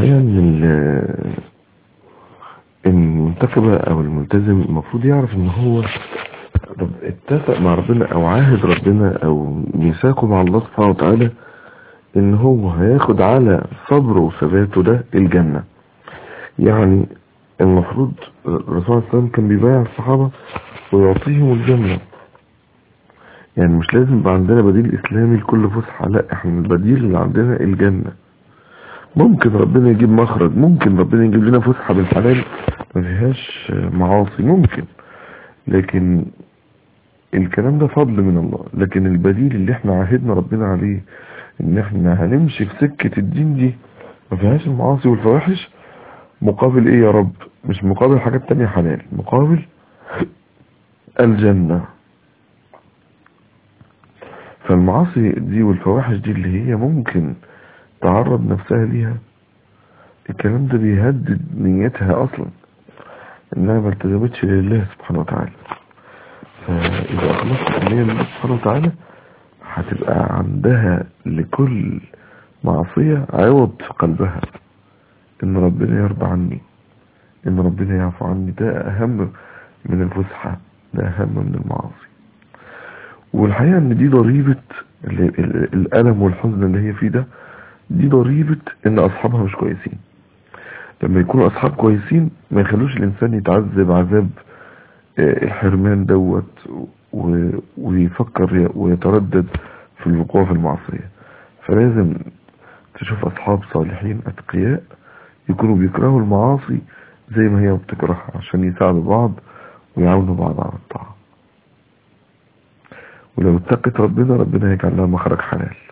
الحقيقة ان ال- المنتخبة او الملتزم المفروض يعرف ان هو رب اتفق مع ربنا او عاهد ربنا او ميثاقه مع الله سبحانه وتعالى ان هو هياخد على صبره وثباته ده الجنة يعني المفروض الرسول صلى الله عليه وسلم كان بيبايع الصحابة ويعطيهم الجنة يعني مش لازم يبقى عندنا بديل اسلامي لكل فسحة لا احنا البديل اللي عندنا الجنة ممكن ربنا يجيب مخرج ممكن ربنا يجيب لنا فسحة بالحلال ما فيهاش معاصي ممكن لكن الكلام ده فضل من الله لكن البديل اللي احنا عاهدنا ربنا عليه ان احنا هنمشي في سكة الدين دي ما فيهاش المعاصي والفواحش مقابل ايه يا رب مش مقابل حاجات تانية حلال مقابل الجنة فالمعاصي دي والفواحش دي اللي هي ممكن تعرض نفسها ليها الكلام ده بيهدد نيتها اصلا انها ما التزمتش لله سبحانه وتعالى فاذا اخلصت النية لله سبحانه وتعالى هتبقى عندها لكل معصية عوض في قلبها ان ربنا يرضى عني ان ربنا يعفو عني ده اهم من الفسحة ده اهم من المعاصي والحقيقة ان دي ضريبة ال- ال- الالم والحزن اللي هي فيه ده دي ضريبة ان اصحابها مش كويسين لما يكونوا اصحاب كويسين ما يخلوش الانسان يتعذب عذاب آه، الحرمان دوت و- ويفكر ي- ويتردد في الوقوع في المعصية فلازم تشوف اصحاب صالحين اتقياء يكونوا بيكرهوا المعاصي زي ما هي بتكرهها عشان يساعدوا بعض ويعاونوا بعض على الطاعة ولو اتقت ربنا ربنا هيجعل لها مخرج حلال